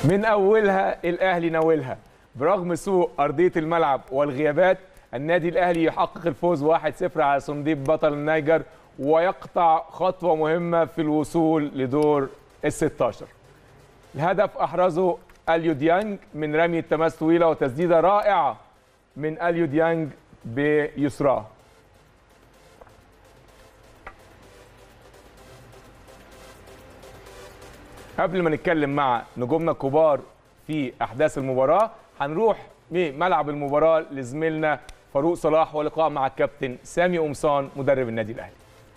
من اولها الاهلي ناولها برغم سوء ارضيه الملعب والغيابات النادي الاهلي يحقق الفوز 1-0 على سنديب بطل النيجر ويقطع خطوه مهمه في الوصول لدور ال 16 الهدف احرزه اليو ديانج من رمي التماس طويله وتسديده رائعه من اليو ديانج بيسراه قبل ما نتكلم مع نجومنا الكبار في احداث المباراه هنروح ملعب المباراه لزميلنا فاروق صلاح ولقاء مع الكابتن سامي قمصان مدرب النادي الاهلي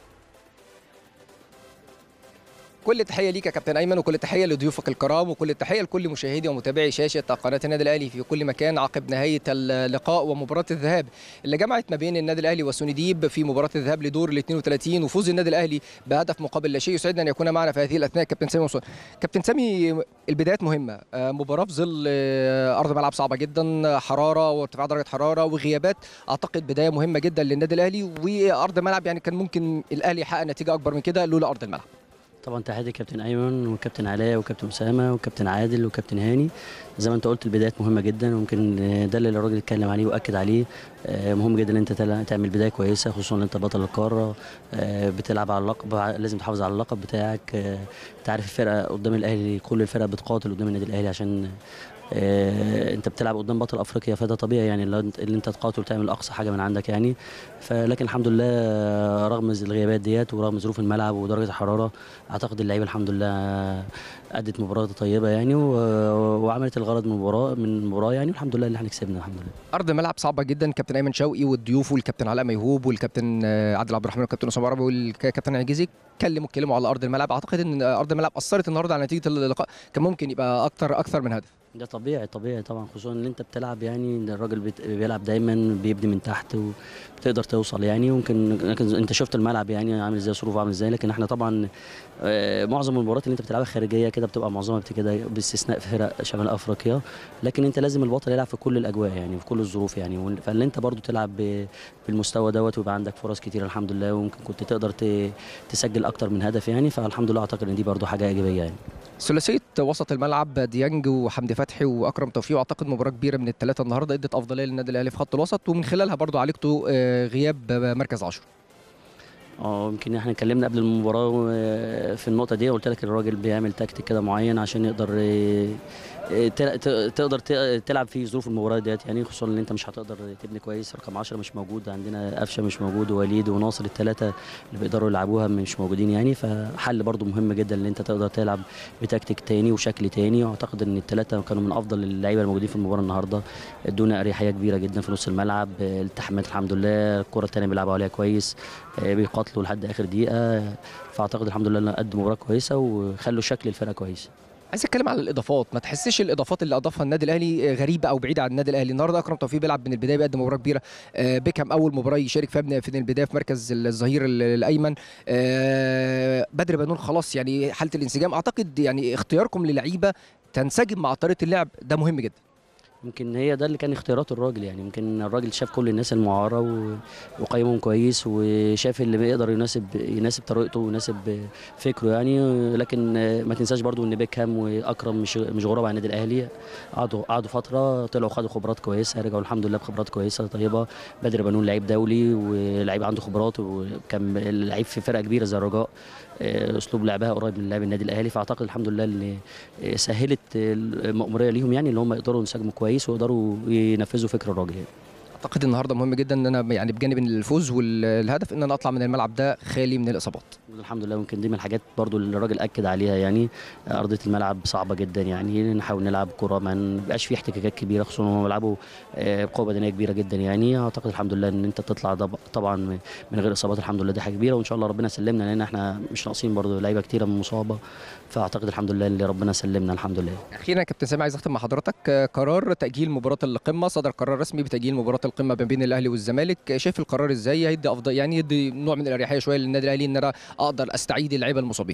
كل التحيه ليك يا كابتن ايمن وكل التحيه لضيوفك الكرام وكل التحيه لكل مشاهدي ومتابعي شاشه قناه النادي الاهلي في كل مكان عقب نهايه اللقاء ومباراه الذهاب اللي جمعت ما بين النادي الاهلي وسونديب في مباراه الذهاب لدور ال 32 وفوز النادي الاهلي بهدف مقابل لا شيء يسعدنا ان يكون معنا في هذه الاثناء كابتن سامي وصول. كابتن سامي البدايات مهمه مباراه في ظل ارض ملعب صعبه جدا حراره وارتفاع درجه حراره وغيابات اعتقد بدايه مهمه جدا للنادي الاهلي وارض ملعب يعني كان ممكن الاهلي يحقق نتيجه اكبر من كده لولا ارض الملعب. طبعا تحياتي كابتن ايمن وكابتن علاء وكابتن اسامه وكابتن عادل وكابتن هاني زي ما انت قلت البدايات مهمه جدا وممكن ده اللي الراجل اتكلم عليه واكد عليه مهم جدا ان انت تعمل بدايه كويسه خصوصا ان انت بطل القاره بتلعب على اللقب لازم تحافظ على اللقب بتاعك انت عارف الفرقه قدام الاهلي كل الفرقه بتقاتل قدام النادي الاهلي عشان آه انت بتلعب قدام بطل افريقيا فده طبيعي يعني اللي انت تقاتل وتعمل اقصى حاجه من عندك يعني فلكن الحمد لله رغم الغيابات ديت ورغم ظروف الملعب ودرجه الحراره اعتقد اللعيبه الحمد لله ادت مباراه طيبه يعني وعملت الغرض من المباراه من المباراه يعني والحمد لله اللي احنا كسبنا الحمد لله ارض الملعب صعبه جدا كابتن ايمن شوقي والضيوف والكابتن علاء ميهوب والكابتن عادل عبد الرحمن والكابتن اسامه عربي والكابتن عجيزي اتكلموا اتكلموا على ارض الملعب اعتقد ان ارض الملعب اثرت النهارده على نتيجه اللقاء كان ممكن يبقى اكتر اكثر من هدف ده طبيعي طبيعي طبعا خصوصا ان انت بتلعب يعني الراجل بيلعب دايما بيبني من تحت وبتقدر توصل يعني وممكن لكن انت شفت الملعب يعني عامل ازاي ظروفه عامل ازاي لكن احنا طبعا معظم المباريات اللي انت بتلعبها خارجيه كده بتبقى معظمها كده باستثناء فرق شمال افريقيا لكن انت لازم البطل يلعب في كل الاجواء يعني في كل الظروف يعني فاللي انت برضو تلعب بالمستوى دوت ويبقى عندك فرص كتير الحمد لله وممكن كنت تقدر تسجل اكتر من هدف يعني فالحمد لله اعتقد ان دي برضو حاجه ايجابيه يعني ثلاثيه وسط الملعب ديانج وحمدي فتحي واكرم توفيق واعتقد مباراه كبيره من الثلاثه النهارده ادت افضليه للنادي الاهلي في خط الوسط ومن خلالها برضو عالجتوا غياب مركز 10 اه يمكن احنا اتكلمنا قبل المباراه في النقطه دي قلت لك الراجل بيعمل تكتيك كده معين عشان يقدر تقدر تلعب في ظروف المباراه ديت يعني خصوصا ان انت مش هتقدر تبني كويس رقم 10 مش موجود عندنا قفشه مش موجود ووليد وناصر الثلاثه اللي بيقدروا يلعبوها مش موجودين يعني فحل برده مهم جدا ان انت تقدر تلعب بتكتيك تاني وشكل تاني واعتقد ان الثلاثه كانوا من افضل اللعيبه الموجودين في المباراه النهارده ادونا اريحيه كبيره جدا في نص الملعب التحامات الحمد لله الكره الثانيه بيلعبوا عليها كويس بيقاتلوا لحد اخر دقيقه فاعتقد الحمد لله قدموا مباراه كويسه وخلوا شكل الفرقه كويس عايز اتكلم على الاضافات ما تحسش الاضافات اللي اضافها النادي الاهلي غريبه او بعيده عن النادي الاهلي النهارده اكرم توفيق بيلعب من البدايه بيقدم مباراه كبيره بيكهام اول مباراه يشارك فيها في البدايه في مركز الظهير الايمن بدر بنون خلاص يعني حاله الانسجام اعتقد يعني اختياركم للعيبه تنسجم مع طريقه اللعب ده مهم جدا يمكن هي ده اللي كان اختيارات الراجل يعني يمكن الراجل شاف كل الناس المعاره وقيمهم كويس وشاف اللي بيقدر يناسب يناسب طريقته ويناسب فكره يعني لكن ما تنساش برضو ان بيكهام واكرم مش مش غراب على النادي الاهلي قعدوا قعدوا فتره طلعوا خدوا خبرات كويسه رجعوا الحمد لله بخبرات كويسه طيبه بدر بنون لعيب دولي ولعيب عنده خبرات وكان لعيب في فرقه كبيره زي الرجاء اسلوب لعبها قريب من لعب النادي الاهلي فاعتقد الحمد لله اللي سهلت المأموريه ليهم يعني ان هم يقدروا ينسجموا كويس ويقدروا ينفذوا فكر الراجل يعني. اعتقد النهارده مهم جدا ان انا يعني بجانب الفوز والهدف ان انا اطلع من الملعب ده خالي من الاصابات الحمد لله يمكن دي من الحاجات برضو اللي الراجل اكد عليها يعني ارضيه الملعب صعبه جدا يعني نحاول نلعب كره ما نبقاش فيه احتكاكات كبيره خصوصا هم بيلعبوا بقوه بدنيه كبيره جدا يعني اعتقد الحمد لله ان انت تطلع طبعا من غير اصابات الحمد لله دي حاجه كبيره وان شاء الله ربنا سلمنا لان احنا مش ناقصين برضو لعيبه كتيره من مصابه فاعتقد الحمد لله اللي ربنا سلمنا الحمد لله اخيرا يا كابتن سامي عايز اختم مع حضرتك قرار تاجيل مباراه القمه صدر قرار رسمي بتاجيل مباراه القمه ما بين الاهلي والزمالك شايف القرار ازاي هيدي افضل يعني يدي نوع من الاريحيه شويه للنادي الاهلي ان انا اقدر استعيد اللعيبه المصابين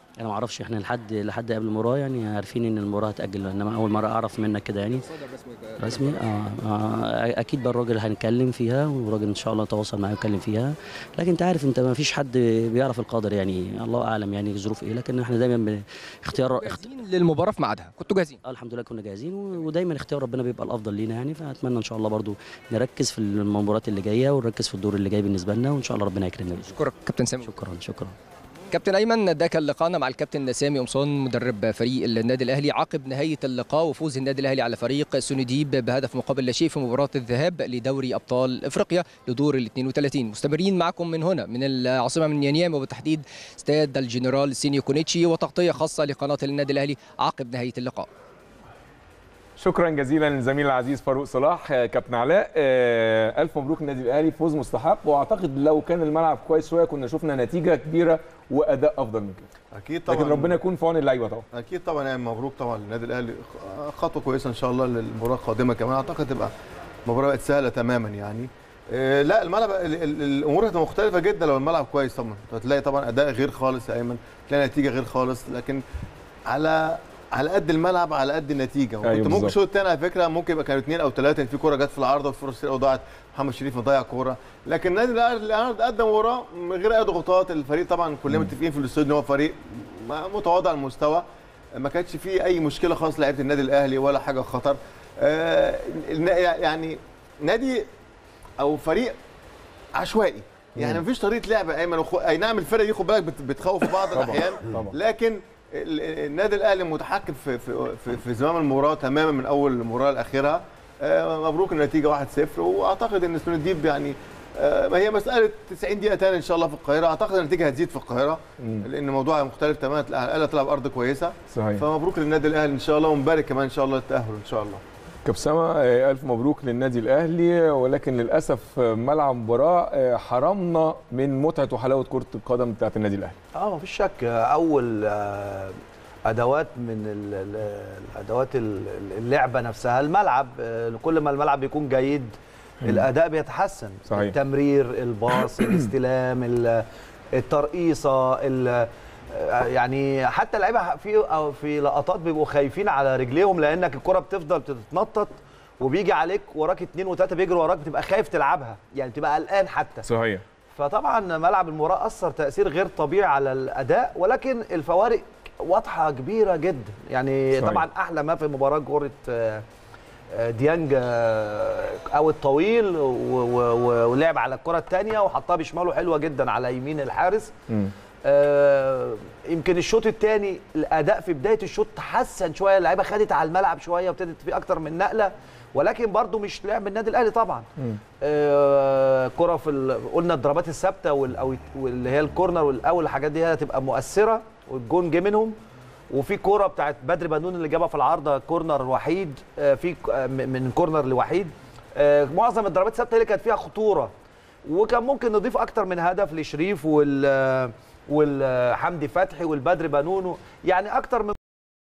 انا ما اعرفش احنا لحد لحد قبل المباراه يعني عارفين ان المباراه هتاجل انما اول مره اعرف منك كده يعني رسمي آه, اه اكيد بقى الراجل هنتكلم فيها والراجل ان شاء الله تواصل معايا ويتكلم فيها لكن انت عارف انت ما فيش حد بيعرف القدر يعني الله اعلم يعني الظروف ايه لكن احنا دايما ب- اختيار اخت... جاهزين للمباراه في ميعادها كنتوا جاهزين آه الحمد لله كنا جاهزين و- ودايما اختيار ربنا بيبقى الافضل لينا يعني فاتمنى ان شاء الله برضو نركز في المباريات اللي جايه ونركز في الدور اللي جاي بالنسبه لنا وان شاء الله ربنا يكرمنا بإذن اشكرك كابتن سامي الله. شكرا شكرا كابتن ايمن ده كان لقاءنا مع الكابتن سامي قمصان مدرب فريق النادي الاهلي عقب نهايه اللقاء وفوز النادي الاهلي على فريق سونيديب بهدف مقابل لا شيء في مباراه الذهاب لدوري ابطال افريقيا لدور ال 32 مستمرين معكم من هنا من العاصمه من ينايم وبالتحديد استاد الجنرال سينيو كونيتشي وتغطيه خاصه لقناه النادي الاهلي عقب نهايه اللقاء شكرا جزيلا للزميل العزيز فاروق صلاح آه، كابتن علاء آه، الف مبروك النادي الاهلي فوز مستحق واعتقد لو كان الملعب كويس شويه كنا شفنا نتيجه كبيره واداء افضل من كده اكيد طبعا لكن ربنا يكون في عون اللعيبه طبعا اكيد طبعا يعني مبروك طبعا للنادي الاهلي خطوه كويسه ان شاء الله للمباراه القادمه كمان اعتقد تبقى مباراه بقت سهله تماما يعني آه، لا الملعب ال- ال- الامور هتبقى مختلفه جدا لو الملعب كويس طبعا هتلاقي طبعا اداء غير خالص يا ايمن تلاقي نتيجه غير خالص لكن على على قد الملعب على قد النتيجه وكنت أيوة ممكن بالظبط. الشوط الثاني على فكره ممكن يبقى كانوا اثنين او ثلاثه في كوره جت في العارضه وفي فرص كتير قوي ضاعت محمد شريف مضيع كوره لكن النادي الاهلي قدم وراه من غير اي ضغوطات الفريق طبعا كلنا متفقين في الاستوديو ان هو فريق متواضع المستوى ما كانش فيه اي مشكله خالص لعيبه النادي الاهلي ولا حاجه خطر آه، النا- يعني نادي او فريق عشوائي يعني مفيش طريقه لعب يا ايمن وخ... اي نعم الفرقه دي خد بالك بت- بتخوف في بعض طبعاً، الاحيان طبعاً. لكن ال- ال- النادي الاهلي متحكم في في في, في زمام المباراه تماما من اول المباراه لاخرها آه، مبروك النتيجه 1-0 واعتقد ان سنون الديب يعني آه، ما هي مساله 90 دقيقه تاني ان شاء الله في القاهره اعتقد النتيجه هتزيد في القاهره مم. لان الموضوع مختلف تماما الاهلي تلعب ارض كويسه صحيح فمبروك للنادي الاهلي ان شاء الله ومبارك كمان ان شاء الله التاهل ان شاء الله كابسامة آه، ألف مبروك للنادي الأهلي ولكن للأسف آه، ملعب مباراة آه، حرمنا من متعة وحلاوة كرة القدم بتاعت النادي الأهلي اه مفيش شك اول آه، ادوات من ال- ال- الادوات ال- اللعبه نفسها الملعب آه، كل ما الملعب بيكون جيد الاداء بيتحسن صحيح. التمرير الباص الاستلام ال- الترقيصه ال- آه، يعني حتى اللعيبه في أو في لقطات بيبقوا خايفين على رجليهم لانك الكره بتفضل بتتنطط وبيجي عليك وراك اتنين وتلاته بيجروا وراك بتبقى خايف تلعبها يعني بتبقى قلقان حتى صحيح فطبعا ملعب المباراه اثر تاثير غير طبيعي على الاداء ولكن الفوارق واضحه كبيره جدا يعني صحيح. طبعا احلى ما في مباراه كره آه، آه، ديانج آه، اوت طويل و- و- و- ولعب على الكره الثانيه وحطها بشماله حلوه جدا على يمين الحارس مم. آه، يمكن الشوط الثاني الاداء في بدايه الشوط تحسن شويه اللعيبه خدت على الملعب شويه وابتدت في اكتر من نقله ولكن برضو مش لعب النادي الاهلي طبعا مم. آه، كره في ال- قلنا الضربات الثابته وال- أو واللي هي الكورنر والاول الحاجات دي هي هتبقى مؤثره والجون جه منهم وفي كوره بتاعت بدر بنون اللي جابها في العارضه كورنر وحيد آه، في ك- آه، م- من كورنر لوحيد آه، معظم الضربات الثابته اللي كانت فيها خطوره وكان ممكن نضيف اكتر من هدف لشريف وال والحمدي فتحي والبدر بنون يعني اكتر من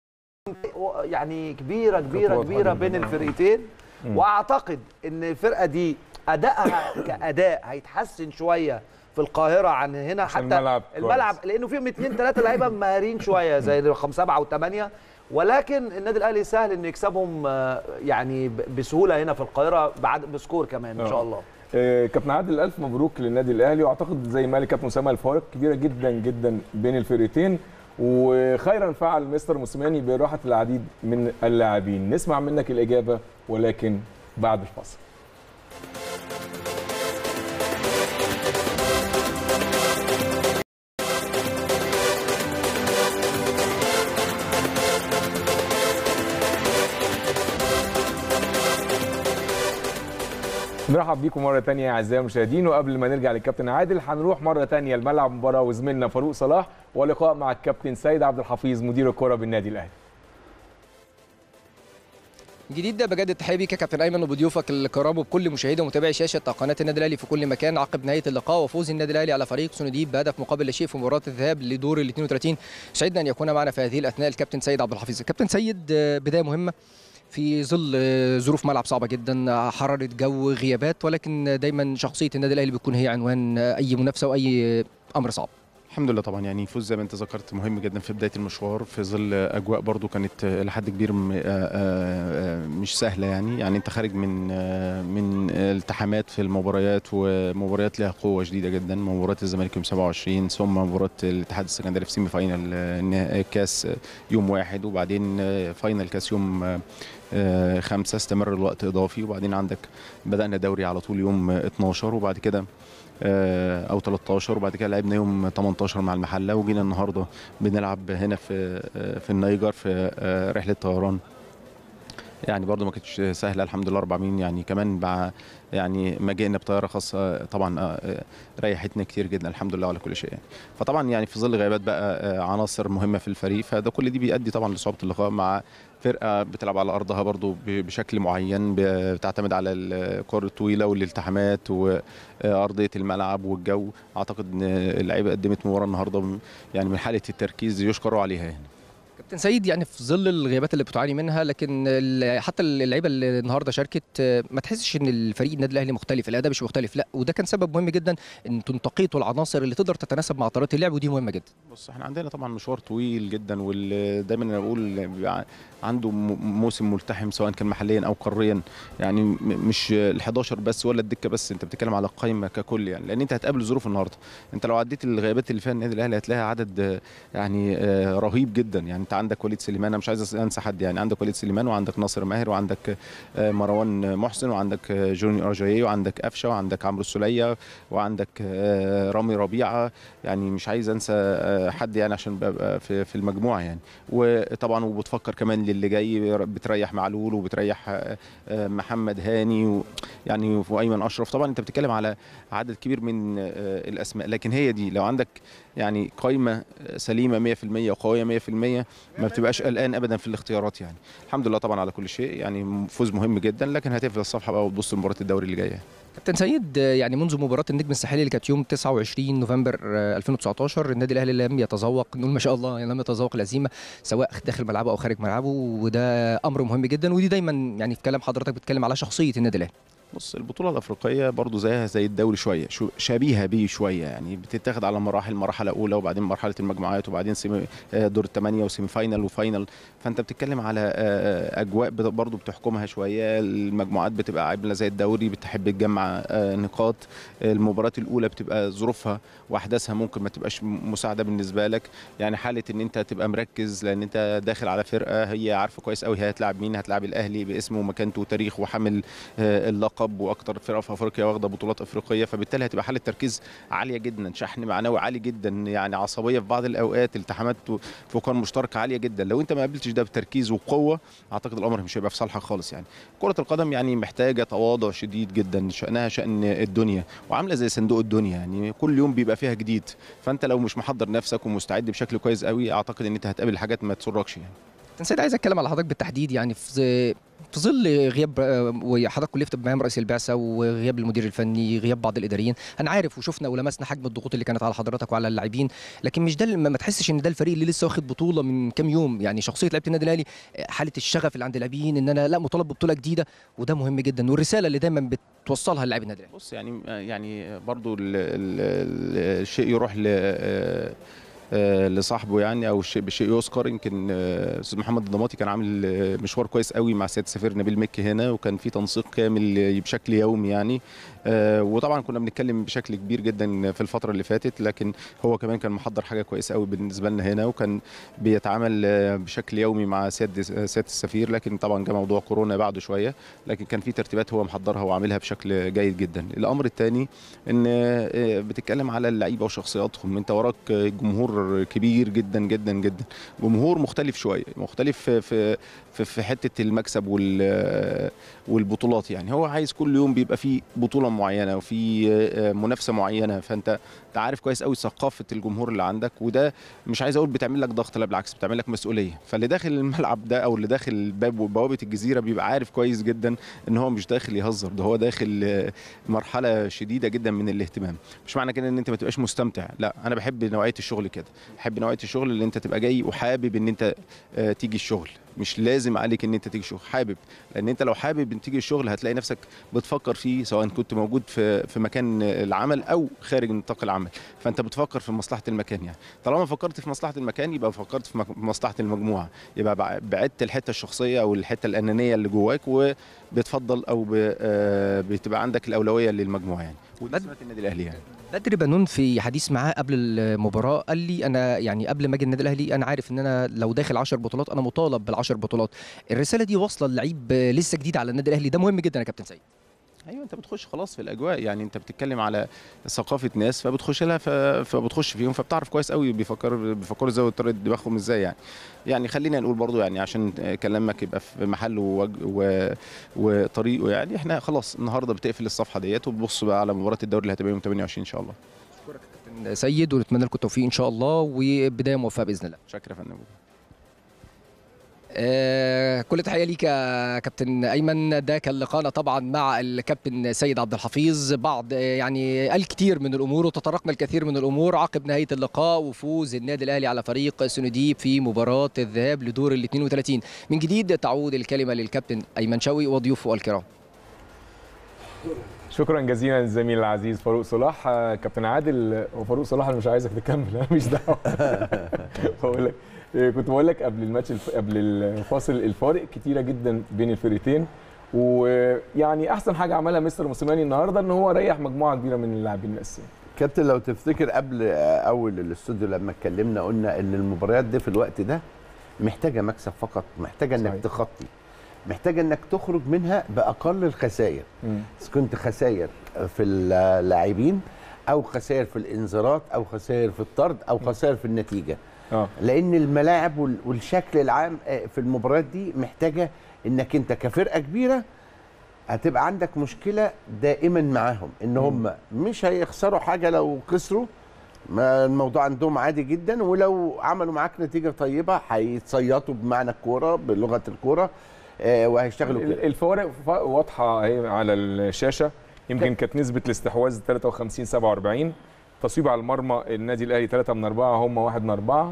يعني كبيره كبيره واضحة كبيره جداً. بين الفرقتين واعتقد ان الفرقه دي ادائها كاداء هيتحسن شويه في القاهره عن هنا عشان حتى الملعب كويس. الملعب لانه فيهم اثنين ثلاثه لعيبه مهارين شويه زي رقم سبعه وثمانيه ولكن النادي الاهلي سهل انه يكسبهم آه، يعني ب- بسهوله هنا في القاهره بعد بسكور كمان ان آه. شاء الله آه، كابتن عادل ألف مبروك للنادي الأهلي وأعتقد زي ما قال كابتن أسامة الفوارق كبيرة جدا جدا بين الفرقتين وخيرا فعل مستر موسيماني براحة العديد من اللاعبين نسمع منك الإجابة ولكن بعد الفاصل نرحب بيكم مرة تانية أعزائي المشاهدين وقبل ما نرجع للكابتن عادل هنروح مرة تانية لملعب مباراة وزميلنا فاروق صلاح ولقاء مع الكابتن سيد عبد الحفيظ مدير الكرة بالنادي الأهلي جديد ده بجد التحيه بيك يا كابتن ايمن وبضيوفك الكرام وبكل مشاهدي ومتابعي شاشه قناه النادي الاهلي في كل مكان عقب نهايه اللقاء وفوز النادي الاهلي على فريق سنديب بهدف مقابل لا شيء في مباراه الذهاب لدور ال 32 سعدنا ان يكون معنا في هذه الاثناء الكابتن سيد عبد الحفيظ كابتن سيد آه، بدايه مهمه في ظل آه، ظروف ملعب صعبه جدا آه، حراره جو غيابات ولكن دايما شخصيه النادي الاهلي بتكون هي عنوان آه، اي منافسه واي آه، امر صعب الحمد لله طبعا يعني فوز زي ما انت ذكرت مهم جدا في بدايه المشوار في ظل اجواء برضو كانت آه، لحد كبير م- آه، آه، آه، مش سهله يعني يعني انت خارج من آه، من التحامات في المباريات ومباريات لها قوه شديده جدا مباراه الزمالك يوم 27 ثم مباراه الاتحاد السكندري في سيمي فاينال آه، النها- كاس يوم واحد وبعدين آه، فاينال كاس يوم آه، آه، خمسة استمر الوقت إضافي وبعدين عندك بدأنا دوري على طول يوم آه، 12 وبعد كده آه، او 13 وبعد كده لعبنا يوم 18 مع المحله وجينا النهارده بنلعب هنا في آه، في النيجر في آه، رحله طيران يعني برضو ما كانتش سهله الحمد لله 400 يعني كمان مع يعني ما جئنا بطياره خاصه طبعا آه، آه، ريحتنا كتير جدا الحمد لله على كل شيء يعني فطبعا يعني في ظل غيابات بقى آه، عناصر مهمه في الفريق فده كل دي بيؤدي طبعا لصعوبه اللقاء مع فرقه بتلعب على ارضها برضو ب- بشكل معين ب- بتعتمد على الكره الطويله والالتحامات وارضيه الملعب والجو اعتقد ان اللعيبه قدمت مباراه النهارده يعني من حاله التركيز يشكروا عليها يعني كابتن سيد يعني في ظل الغيابات اللي بتعاني منها لكن ال- حتى اللعيبه اللي النهارده شاركت آه، ما تحسش ان الفريق النادي الاهلي مختلف الاداء مش مختلف لا وده كان سبب مهم جدا ان انتوا انتقيتوا العناصر اللي تقدر تتناسب مع طريقه اللعب ودي مهمه جدا بص احنا عندنا طبعا مشوار طويل جدا ودايما انا بقول بيبقى عنده م- موسم ملتحم سواء كان محليا او قاريا يعني م- مش ال 11 بس ولا الدكه بس انت بتتكلم على القائمه ككل يعني لان انت هتقابل ظروف النهارده انت لو عديت الغيابات اللي فيها النادي الاهلي هتلاقي عدد آه، يعني آه، رهيب جدا يعني انت عندك وليد سليمان انا مش عايز انسى حد يعني عندك وليد سليمان وعندك ناصر ماهر وعندك آه، مروان محسن وعندك آه، جوني ارجاي وعندك قفشه وعندك عمرو السوليه وعندك آه، رامي ربيعه يعني مش عايز انسى آه، حد يعني عشان ببقى في في المجموعه يعني وطبعا وبتفكر كمان للي جاي بتريح معلول وبتريح آه، آه، محمد هاني و- يعني وايمن اشرف طبعا انت بتتكلم على عدد كبير من آه، الاسماء لكن هي دي لو عندك يعني قائمه سليمه 100% وقويه 100% ما بتبقاش قلقان ابدا في الاختيارات يعني الحمد لله طبعا على كل شيء يعني فوز مهم جدا لكن هتقفل الصفحه بقى وتبص لمباراه الدوري اللي جايه كابتن سيد آه، يعني منذ مباراه النجم الساحلي اللي كانت يوم 29 نوفمبر آه، 2019 النادي الاهلي لم يتذوق نقول ما شاء الله يعني لم يتذوق الهزيمه سواء داخل ملعبه او خارج ملعبه وده امر مهم جدا ودي دايما يعني في كلام حضرتك بتتكلم على شخصيه النادي الاهلي بص البطوله الافريقيه برضو زيها زي الدوري شويه شو شبيهه بيه شويه يعني بتتاخد على مراحل مرحله اولى وبعدين مرحله المجموعات وبعدين سيمي آه، دور الثمانيه وسيمي فاينل وفاينل فانت بتتكلم على آه، آه، اجواء بت- برضو بتحكمها شويه المجموعات بتبقى عامله زي الدوري بتحب تجمع آه، نقاط المباراه الاولى بتبقى ظروفها واحداثها ممكن ما تبقاش م- مساعده بالنسبه لك يعني حاله ان انت تبقى مركز لان انت داخل على فرقه هي عارفه كويس قوي هي هتلاعب مين هتلاعب الاهلي باسمه ومكانته وتاريخه وحامل آه، اللقب واكتر فرقه في افريقيا واخده بطولات افريقيه فبالتالي هتبقى حاله تركيز عاليه جدا شحن معنوي عالي جدا يعني عصبيه في بعض الاوقات التحامات فقدان مشترك عاليه جدا لو انت ما قابلتش ده بتركيز وقوه اعتقد الامر مش هيبقى في صالحك خالص يعني كره القدم يعني محتاجه تواضع شديد جدا شانها شان الدنيا وعامله زي صندوق الدنيا يعني كل يوم بيبقى فيها جديد فانت لو مش محضر نفسك ومستعد بشكل كويس قوي اعتقد ان انت هتقابل حاجات ما تسركش يعني كابتن سيد عايز اتكلم على حضرتك بالتحديد يعني في ظ- في ظل غياب آه، وحضرتك كلفت بمهام رئيس البعثه وغياب المدير الفني غياب بعض الاداريين انا عارف وشفنا ولمسنا حجم الضغوط اللي كانت على حضرتك وعلى اللاعبين لكن مش ده اللي- ما ما تحسش ان ده الفريق اللي لسه واخد بطوله من كام يوم يعني شخصيه لعيبه النادي الاهلي آه، حاله الشغف اللي عند اللاعبين ان انا لا مطالب ببطوله جديده وده مهم جدا والرساله اللي دايما بتوصلها للاعبي النادي الاهلي بص يعني يعني برضو ال ال ال الشيء يروح ل آه، آه، لصاحبه يعني او الشيء بشيء يذكر يمكن آه، استاذ محمد الضماطي كان عامل آه، مشوار كويس قوي مع سياده السفير نبيل مكي هنا وكان في تنسيق كامل بشكل يومي يعني آه، وطبعا كنا بنتكلم بشكل كبير جدا في الفتره اللي فاتت لكن هو كمان كان محضر حاجه كويسه قوي بالنسبه لنا هنا وكان بيتعامل آه، بشكل يومي مع سياده سياده السفير لكن طبعا جه موضوع كورونا بعده شويه لكن كان في ترتيبات هو محضرها وعاملها بشكل جيد جدا الامر الثاني ان آه، بتتكلم على اللعيبه وشخصياتهم انت وراك آه، جمهور كبير جدا جدا جدا جمهور مختلف شويه مختلف في في في, في حته المكسب وال آه، والبطولات يعني هو عايز كل يوم بيبقى في بطوله معينه وفي آه، منافسه معينه فانت انت عارف كويس قوي ثقافه الجمهور اللي عندك وده مش عايز اقول بتعمل لك ضغط لا بالعكس بتعمل لك مسؤوليه فاللي داخل الملعب ده او اللي داخل الباب وبوابه الجزيره بيبقى عارف كويس جدا ان هو مش داخل يهزر ده هو داخل آه، مرحله شديده جدا من الاهتمام مش معنى كده ان انت ما تبقاش مستمتع لا انا بحب نوعيه الشغل كده بحب نوعيه الشغل اللي انت تبقى جاي وحابب ان انت آه، تيجي الشغل مش لازم عليك ان انت تيجي شغل حابب لان انت لو حابب تيجي الشغل هتلاقي نفسك بتفكر فيه سواء كنت موجود في في مكان العمل او خارج نطاق العمل فانت بتفكر في مصلحه المكان يعني طالما فكرت في مصلحه المكان يبقى فكرت في مك- مصلحه المجموعه يبقى بع- بعدت الحته الشخصيه او الحته الانانيه اللي جواك وبتفضل او ب- آه، بتبقى عندك الاولويه للمجموعه يعني ودي بد- سمات النادي الاهلي يعني بدر بنون في حديث معاه قبل المباراه قال لي انا يعني قبل ما اجي النادي الاهلي انا عارف ان انا لو داخل 10 بطولات انا مطالب بال10 بطولات الرساله دي واصله للعيب لسه جديد على النادي الاهلي ده مهم جدا يا كابتن سيد ايوه انت بتخش خلاص في الاجواء يعني انت بتتكلم على ثقافه ناس فبتخش لها ف... فبتخش فيهم فبتعرف كويس قوي بيفكر بيفكروا ازاي وطريقه دماغهم ازاي يعني يعني خلينا نقول برضو يعني عشان كلامك يبقى في محله ووج... و... وطريقه يعني احنا خلاص النهارده بتقفل الصفحه ديت وبتبص بقى على مباراه الدوري اللي هتبقى يوم 28 ان شاء الله كابتن سيد ونتمنى لكم التوفيق ان شاء الله وبدايه موفقه باذن الله شكرا يا فندم آه كل تحيه ليك يا كابتن ايمن ده كان لقاءنا طبعا مع الكابتن سيد عبد الحفيظ بعض آه، يعني الكثير من الامور وتطرقنا الكثير من الامور عقب نهايه اللقاء وفوز النادي الاهلي على فريق سنديب في مباراه الذهاب لدور ال 32 من جديد تعود الكلمه للكابتن ايمن شوقي وضيوفه الكرام شكرا جزيلا للزميل العزيز فاروق صلاح آه، كابتن عادل هو فاروق صلاح انا مش عايزك تكمل انا مش دعوه بقول لك آه، كنت بقول لك قبل الماتش الف... قبل الفاصل الفارق كتيره جدا بين الفرقتين ويعني احسن حاجه عملها مستر موسيماني النهارده ان هو ريح مجموعه كبيره من اللاعبين الاساسيين كابتن لو تفتكر قبل اول الاستوديو لما اتكلمنا قلنا ان المباريات دي في الوقت ده محتاجه مكسب فقط محتاجه انك صحيح. تخطي محتاجه انك تخرج منها باقل الخسائر مم. إذا كنت خسائر في اللاعبين او خسائر في الانذارات او خسائر في الطرد او خسائر في النتيجه اه لان الملاعب وال- والشكل العام آه، في المباريات دي محتاجه انك انت كفرقه كبيره هتبقى عندك مشكله دائما معاهم ان هم مش هيخسروا حاجه لو خسروا ما الموضوع عندهم عادي جدا ولو عملوا معاك نتيجه طيبه هيتصيطوا بمعنى الكوره بلغه الكوره آه، وهيشتغلوا ال- كده الفوارق ف- واضحه اهي على الشاشه يمكن كانت نسبه الاستحواذ 53 47 تصويب على المرمى النادي الاهلي 3 من 4 هم 1 من 4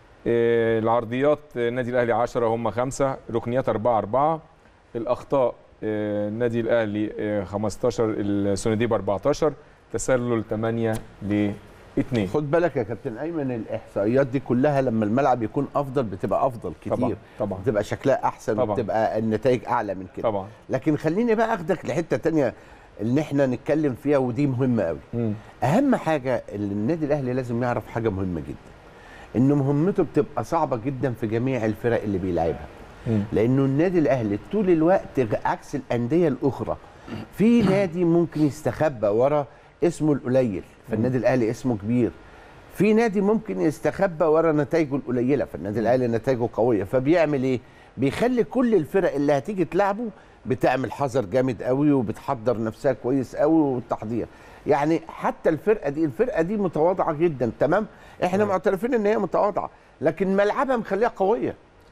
إيه، العرضيات النادي الاهلي 10 هم 5 ركنيات 4 4 الاخطاء إيه، النادي الاهلي إيه، 15 السنديب 14 تسلل 8 ل 2 خد بالك يا كابتن ايمن الاحصائيات دي كلها لما الملعب يكون افضل بتبقى افضل كتير طبعا طبعا بتبقى شكلها احسن طبعا. وبتبقى النتائج اعلى من كده طبعا لكن خليني بقى اخدك لحته تانية اللي احنا نتكلم فيها ودي مهمه قوي مم. اهم حاجه اللي النادي الاهلي لازم يعرف حاجه مهمه جدا ان مهمته بتبقى صعبه جدا في جميع الفرق اللي بيلعبها مم. لانه النادي الاهلي طول الوقت غ- عكس الانديه الاخرى في نادي ممكن يستخبى ورا اسمه القليل فالنادي الاهلي اسمه كبير في نادي ممكن يستخبى ورا نتائجه القليله فالنادي الاهلي نتائجه قويه فبيعمل ايه بيخلي كل الفرق اللي هتيجي تلعبه بتعمل حذر جامد قوي وبتحضر نفسها كويس قوي والتحضير يعني حتى الفرقه دي الفرقه دي متواضعه جدا تمام احنا معترفين ان هي متواضعه لكن ملعبها مخليها قويه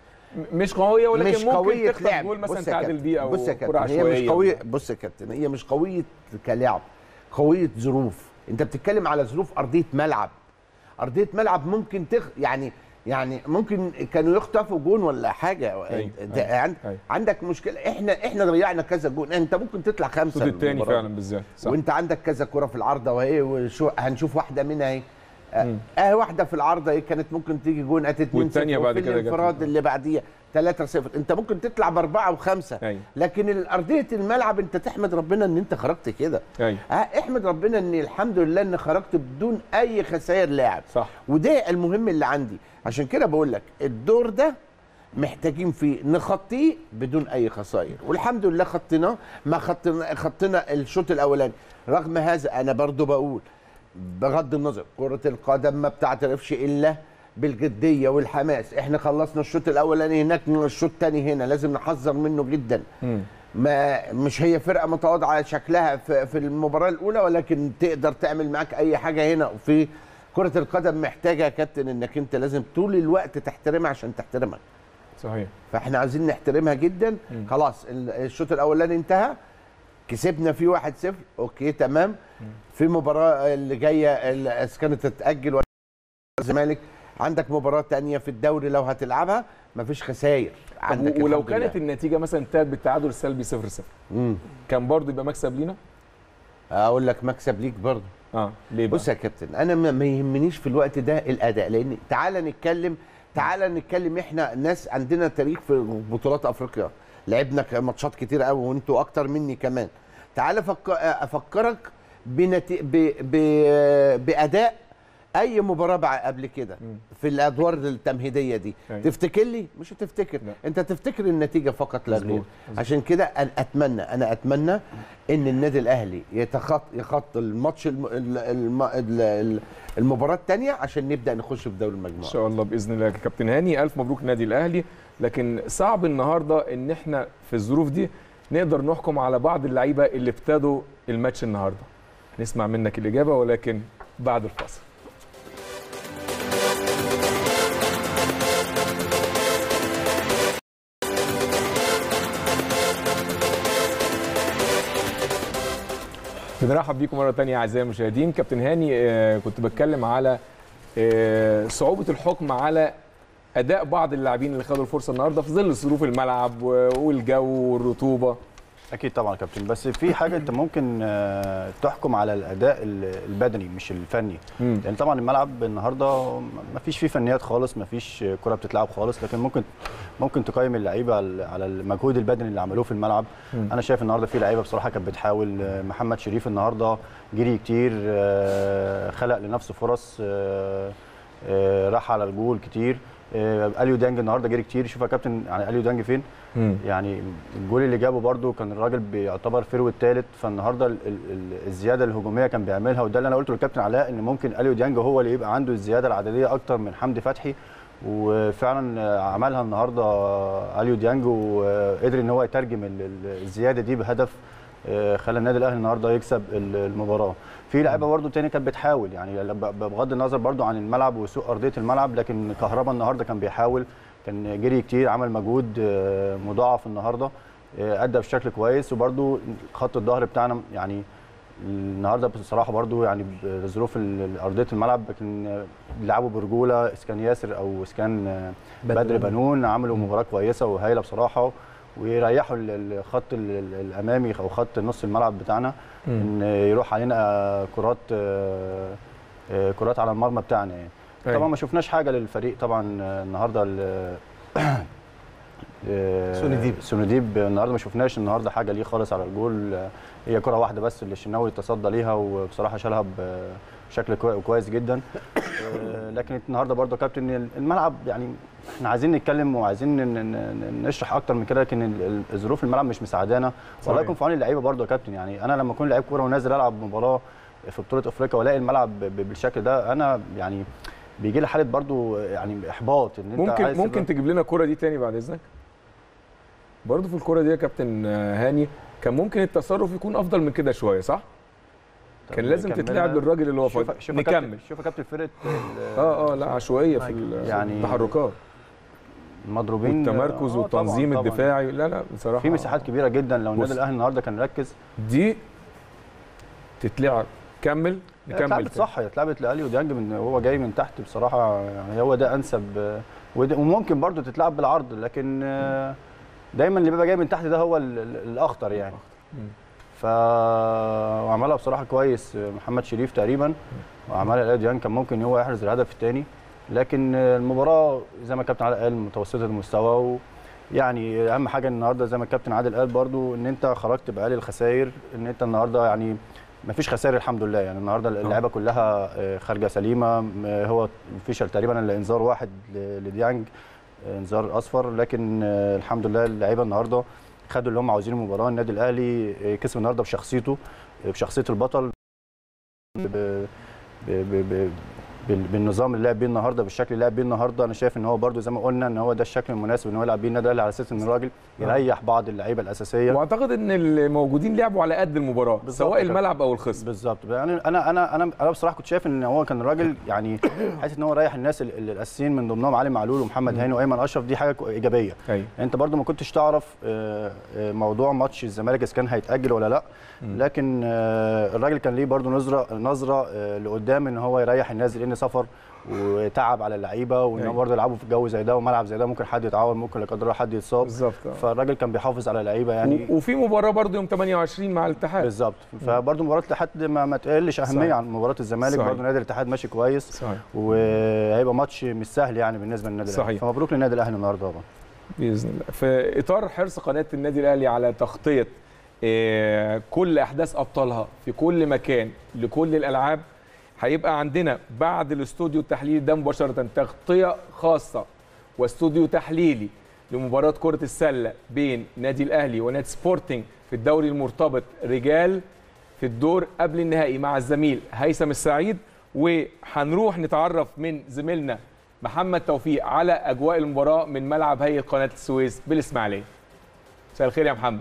مش قويه ولكن مش ممكن قويه تخطف لعب جول مثلا بص يا تعادل كابتن، بيه او بص يا كره كابتن هي مش عشوائيه قويه بص يا كابتن هي مش قويه كلعب قويه ظروف انت بتتكلم على ظروف ارضيه ملعب ارضيه ملعب ممكن تخ يعني يعني ممكن كانوا يخطفوا جون ولا حاجه أيوة، انت أيوة، عند أيوة. عندك مشكله احنا احنا ضيعنا كذا جون انت ممكن تطلع خمسه الشوط الثاني المباراة فعلا بالذات صح وانت عندك كذا كره في العارضه وهي وشو هنشوف واحده منها اهي مم. اه واحده في العارضه اهي كانت ممكن تيجي جون اتت 2 والتانية بعد كده جت. الانفراد اللي بعديها 3 0 انت ممكن تطلع باربعه وخمسه ايوه لكن الارضيه الملعب انت تحمد ربنا ان انت خرجت كده ايوه اه احمد ربنا ان الحمد لله ان خرجت بدون اي خسائر لاعب صح وده المهم اللي عندي عشان كده بقول لك الدور ده محتاجين فيه نخطيه بدون اي خسائر والحمد لله خطيناه ما خطينا خطينا الشوط الاولاني رغم هذا انا برضو بقول بغض النظر كرة القدم ما بتعترفش الا بالجدية والحماس احنا خلصنا الشوط الاولاني هناك الشوط الثاني هنا لازم نحذر منه جدا مم. ما مش هي فرقه متواضعه شكلها في, في المباراه الاولى ولكن تقدر تعمل معاك اي حاجه هنا وفي كره القدم محتاجه يا كابتن انك انت لازم طول الوقت تحترمها عشان تحترمك صحيح فاحنا عايزين نحترمها جدا مم. خلاص ال- الشوط الاولاني انتهى كسبنا فيه 1-0 اوكي تمام في مباراه اللي جايه اللي إذا كانت تتاجل ولا الزمالك عندك مباراه تانية في الدوري لو هتلعبها مفيش خساير عندك طب ولو الحمد كانت لله. النتيجه مثلا انتهت بالتعادل السلبي 0 0 مم. كان برضه يبقى مكسب لينا اقول لك مكسب ليك برضه اه ليه بقى بص يا كابتن انا ما ما يهمنيش في الوقت ده الاداء لان تعال نتكلم تعال نتكلم احنا ناس عندنا تاريخ في بطولات افريقيا لعبنا ك- ماتشات كتير قوي وانتوا اكتر مني كمان تعال أفك... افكرك بنتي... ب... ب... باداء اي مباراه بع- قبل كده في الادوار التمهيديه دي أيوة. تفتكر لي مش هتفتكر لا. انت تفتكر النتيجه فقط لا غير مظبوط، عشان كده انا اتمنى انا اتمنى ان النادي الاهلي يتخط يخط الماتش الم... ال- الم... ال- ال- المباراه الثانيه عشان نبدا نخش في دوري ان المجموعه شاء الله باذن الله يا كابتن هاني الف مبروك النادي الاهلي لكن صعب النهارده ان احنا في الظروف دي نقدر نحكم على بعض اللعيبه اللي ابتدوا الماتش النهارده نسمع منك الاجابه ولكن بعد الفاصل بنرحب بيكم مره تانية اعزائي المشاهدين كابتن هاني آه، كنت بتكلم على آه، صعوبه الحكم على اداء بعض اللاعبين اللي خدوا الفرصه النهارده في ظل ظروف الملعب و- والجو والرطوبه اكيد طبعا يا كابتن بس في حاجه انت ممكن آه، تحكم على الاداء ال- البدني مش الفني مم. لان طبعا الملعب النهارده ما فيش فيه فنيات خالص ما فيش كره بتتلعب خالص لكن ممكن ممكن تقيم اللعيبه على على المجهود البدني اللي عملوه في الملعب مم. انا شايف النهارده في لعيبه بصراحه كانت بتحاول آه، محمد شريف النهارده جري كتير آه، خلق لنفسه فرص آه، آه، راح على الجول كتير آه، اليو دانج النهارده جري كتير شوف يا كابتن يعني اليو دانج فين مم. يعني الجول اللي جابه برده كان الراجل بيعتبر فيرو الثالث فالنهارده ال- ال- ال- الزياده الهجوميه كان بيعملها وده اللي انا قلته للكابتن علاء ان ممكن اليو ديانج هو اللي يبقى عنده الزياده العدديه اكتر من حمدي فتحي وفعلا آه، عملها النهارده آه، اليو ديانج وقدر ان هو يترجم ال- ال- الزياده دي بهدف آه، خلى النادي الاهلي النهارده يكسب ال- المباراه في لعيبه برده تاني كانت بتحاول يعني ب- بغض النظر برده عن الملعب وسوء ارضيه الملعب لكن كهربا النهارده كان بيحاول كان جري كتير عمل مجهود آه، مضاعف النهارده آه، ادى بشكل كويس وبرده خط الظهر بتاعنا يعني النهارده بصراحه برضو يعني بظروف ال- ارضيه الملعب لكن آه، لعبوا برجوله اسكان ياسر او اسكان آه، بدر بدر بنون. بنون عملوا مباراه كويسه وهايله بصراحه ويريحوا ال- الخط ال- ال- الامامي او خط نص الملعب بتاعنا ان يروح علينا كرات آه، آه، كرات على المرمى بتاعنا يعني أيوة. طبعا ما شفناش حاجه للفريق طبعا آه، النهارده ال- آه، سونديب. سونديب النهارده ما شفناش النهارده حاجه ليه خالص على الجول آه، هي كره واحده بس اللي الشناوي تصدى ليها وبصراحه شالها ب- بشكل كوي- كويس جدا آه، لكن النهارده برضه يا كابتن الملعب يعني احنا عايزين نتكلم وعايزين ن- ن- ن- نشرح اكتر من كده لكن ال- ال- ظروف الملعب مش مساعدانا والله صحيح. يكون في عون اللعيبه برضه يا كابتن يعني انا لما اكون لعيب كوره ونازل العب مباراه في بطوله افريقيا والاقي الملعب ب- بالشكل ده انا يعني بيجي لي حاله برضه يعني احباط ان انت ممكن عايز ممكن تبقى- تجيب لنا الكره دي تاني بعد اذنك برضه في الكره دي يا كابتن آه، هاني كان ممكن التصرف يكون افضل من كده شويه صح كان لازم كملها. تتلعب للراجل اللي هو شوف فاضي شوف يا كابتن- نكمل شوف يا كابتن فرقه ال- اه اه لا عشوائيه في ال- يعني التحركات المضروبين والتمركز آه، والتنظيم طبعاً، طبعاً. الدفاعي لا لا بصراحه في مساحات كبيره جدا لو النادي بص. الاهلي النهارده كان ركز دي تتلعب كمل نكمل اتلعبت تاني. صح اتلعبت لالي وديانج من وهو جاي من تحت بصراحه يعني هو ده انسب آه، وده- وممكن برضو تتلعب بالعرض لكن آه، دايما اللي بيبقى جاي من تحت ده هو ال- ال- الاخطر يعني مم. ف وعملها بصراحه كويس آه، محمد شريف تقريبا وعملها لالي ديانج كان ممكن هو يحرز الهدف الثاني لكن آه، المباراه زي ما الكابتن عادل قال متوسطه المستوى و يعني اهم حاجه النهارده زي ما الكابتن عادل قال برضو ان انت خرجت باقل الخسائر ان انت النهارده يعني ما فيش خسائر الحمد لله يعني النهارده اللعيبه كلها آه، خارجه سليمه م- هو فيشل تقريبا الا انذار واحد ل- لديانج آه، انذار اصفر لكن آه، الحمد لله اللعيبه النهارده خدوا اللي هم عاوزينه المباراه النادي الاهلي آه، كسب النهارده بشخصيته آه، بشخصيه البطل ب- ب- ب- ب- بال- بالنظام اللي لعب بيه النهارده بالشكل اللي لعب بيه النهارده انا شايف ان هو برده زي ما قلنا ان هو ده الشكل المناسب ان هو يلعب بيه النادي الاهلي على اساس ان الراجل يريح بعض اللعيبه الاساسيه واعتقد ان الموجودين لعبوا على قد المباراه بالظبط سواء كده. الملعب او الخصم بالظبط يعني انا انا انا انا بصراحه كنت شايف ان هو كان راجل يعني حاسس ان هو رايح الناس ال- ال- الاساسيين من ضمنهم علي معلول ومحمد هاني وايمن اشرف دي حاجه كو- ايجابيه ايوه انت برضو ما كنتش تعرف آه، آه، موضوع ماتش الزمالك اذا كان هيتاجل ولا لا لكن آه، الراجل كان ليه برضو نظره نظره آه، لقدام ان هو يريح الناس لان سفر وتعب على اللعيبه وان أيوة. هم برضه يلعبوا في جو زي ده وملعب زي ده ممكن حد يتعور ممكن لا قدر الله حد يتصاب بالظبط آه. فالراجل كان بيحافظ على اللعيبه يعني و- وفي مباراه برضو يوم 28 مع الاتحاد بالظبط فبرضه مباراه الاتحاد ما, ما تقلش اهميه صحيح. عن مباراه الزمالك صحيح. برضه نادي الاتحاد ماشي كويس صحيح وهيبقى ماتش مش سهل يعني بالنسبه للنادي الاهلي صحيح. فمبروك للنادي الاهلي النهارده طبعا باذن الله في اطار حرص قناه النادي الاهلي على تغطيه آه، كل احداث ابطالها في كل مكان لكل الالعاب هيبقى عندنا بعد الاستوديو التحليلي ده مباشره تغطيه خاصه واستوديو تحليلي لمباراه كره السله بين نادي الاهلي ونادي سبورتنج في الدوري المرتبط رجال في الدور قبل النهائي مع الزميل هيثم السعيد وهنروح نتعرف من زميلنا محمد توفيق على اجواء المباراه من ملعب هيئه قناه السويس بالاسماعيليه. مساء الخير يا محمد.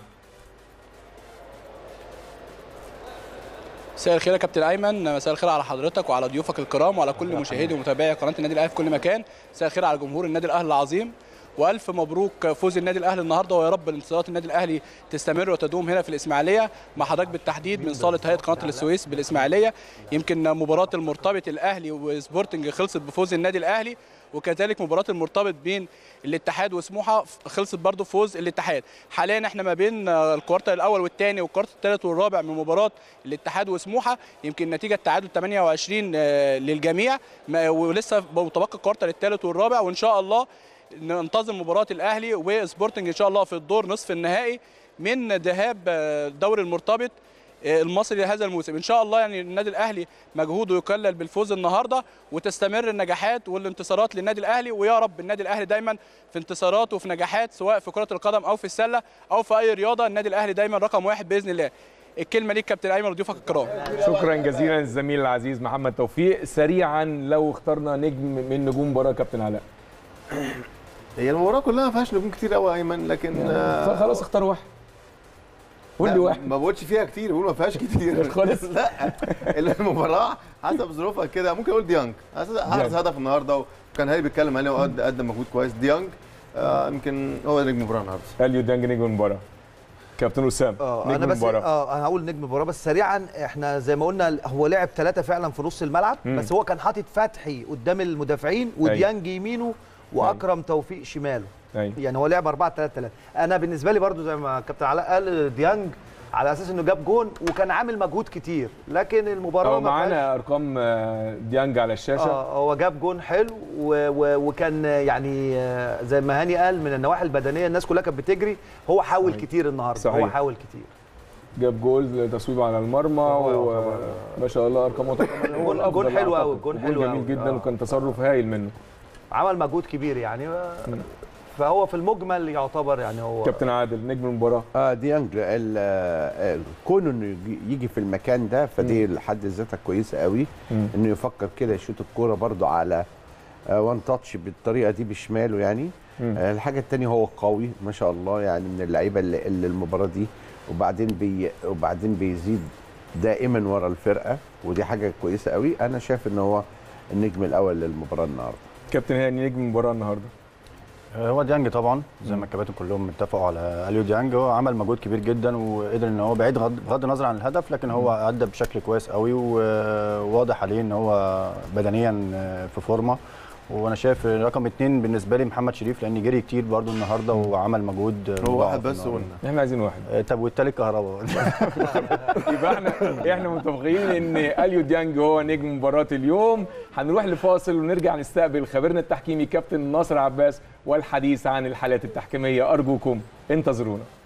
مساء الخير يا كابتن ايمن مساء الخير على حضرتك وعلى ضيوفك الكرام وعلى كل مشاهدي ومتابعي قناه النادي الاهلي في كل مكان مساء الخير على جمهور النادي الاهلي العظيم والف مبروك فوز النادي الاهلي النهارده ويا رب انتصارات النادي الاهلي تستمر وتدوم هنا في الاسماعيليه مع حضرتك بالتحديد من صاله هيئه قناه السويس بالاسماعيليه يمكن مباراه المرتبط الاهلي وسبورتنج خلصت بفوز النادي الاهلي وكذلك مباراه المرتبط بين الاتحاد وسموحه خلصت برضو فوز الاتحاد حاليا احنا ما بين الكوارتر الاول والثاني والكوارتر الثالث والرابع من مباراه الاتحاد وسموحه يمكن نتيجه تعادل 28 آه، للجميع ما- ولسه متبقى الكوارتر الثالث والرابع وان شاء الله ننتظم مباراه الاهلي وسبورتنج ان شاء الله في الدور نصف النهائي من ذهاب آه، الدوري المرتبط آه، المصري لهذا الموسم ان شاء الله يعني النادي الاهلي مجهوده يكلل بالفوز النهارده وتستمر النجاحات والانتصارات للنادي الاهلي ويا رب النادي الاهلي دايما في انتصارات وفي نجاحات سواء في كره القدم او في السله او في اي رياضه النادي الاهلي دايما رقم واحد باذن الله الكلمه ليك كابتن ايمن وضيوفك الكرام شكرا جزيلا للزميل العزيز محمد توفيق سريعا لو اخترنا نجم من نجوم مباراه كابتن علاء هي المباراه كلها ما فيهاش نجوم كتير قوي يا ايمن لكن آه، خلاص اختار واحد قول لي لا، واحد ما بقولش فيها كتير بقول ما فيهاش كتير خالص. لا المباراه حسب ظروفها كده ممكن اقول ديانج حارس هدف النهارده وكان هاني بيتكلم عليه وقد قدم مجهود كويس ديانج آه، يمكن هو نجم المباراه النهارده اليو دانج نجم المباراه كابتن اسامه اه نجم انا بس المباراه اه انا هقول نجم المباراه بس سريعا احنا زي ما قلنا هو لعب ثلاثه فعلا في نص الملعب مم. بس هو كان حاطط فتحي قدام المدافعين وديانج يمينه واكرم توفيق شماله أيوة. يعني هو لعب 4 3 3 انا بالنسبه لي برضو زي ما كابتن علاء قال ديانج على اساس انه جاب جون وكان عامل مجهود كتير لكن المباراه هو ما فيهاش- معانا ارقام آه، ديانج على الشاشه اه هو جاب جون حلو و و وكان يعني آه، زي ما هاني قال من النواحي البدنيه الناس كلها كانت بتجري هو حاول صحيح. كتير النهارده صحيح. هو حاول كتير جاب جول تصويب على المرمى هو وما شاء الله ارقامه طبعاً هو جول- الأفضل جول حلو أعتقد. أوي، جول جول حلو جميل أوي. جدا آه. وكان تصرف هايل منه عمل مجهود كبير يعني و- فهو في المجمل يعتبر يعني هو كابتن عادل نجم المباراه اه ديانج ال- آه، كونه انه يجي- يجي في المكان ده فدي لحد ذاتها كويسه قوي مم. انه يفكر كده يشوط الكوره برضو على آه، وان تاتش بالطريقه دي بشماله يعني مم. آه، الحاجه الثانيه هو قوي ما شاء الله يعني من اللعيبه اللي, اللي المباراه دي وبعدين بي وبعدين بيزيد دائما ورا الفرقه ودي حاجه كويسه قوي انا شايف ان هو النجم الاول للمباراه النهارده كابتن هاني نجم المباراه النهارده هو ديانج طبعا زي ما الكباتن كلهم اتفقوا على اليو ديانج هو عمل مجهود كبير جدا وقدر ان هو بعيد غض- بغض النظر عن الهدف لكن هو ادى بشكل كويس قوي وواضح عليه ان هو بدنيا في فورمه وانا شايف رقم اثنين بالنسبه لي محمد شريف لان جري كتير برضو النهارده وعمل مجهود هو مضاعف واحد بس النهاردة. قلنا احنا عايزين واحد آه، طب والتالت كهرباء يبقى احنا احنا متفقين ان اليو ديانج هو نجم مباراه اليوم هنروح لفاصل ونرجع نستقبل خبيرنا التحكيمي كابتن ناصر عباس والحديث عن الحالات التحكيميه ارجوكم انتظرونا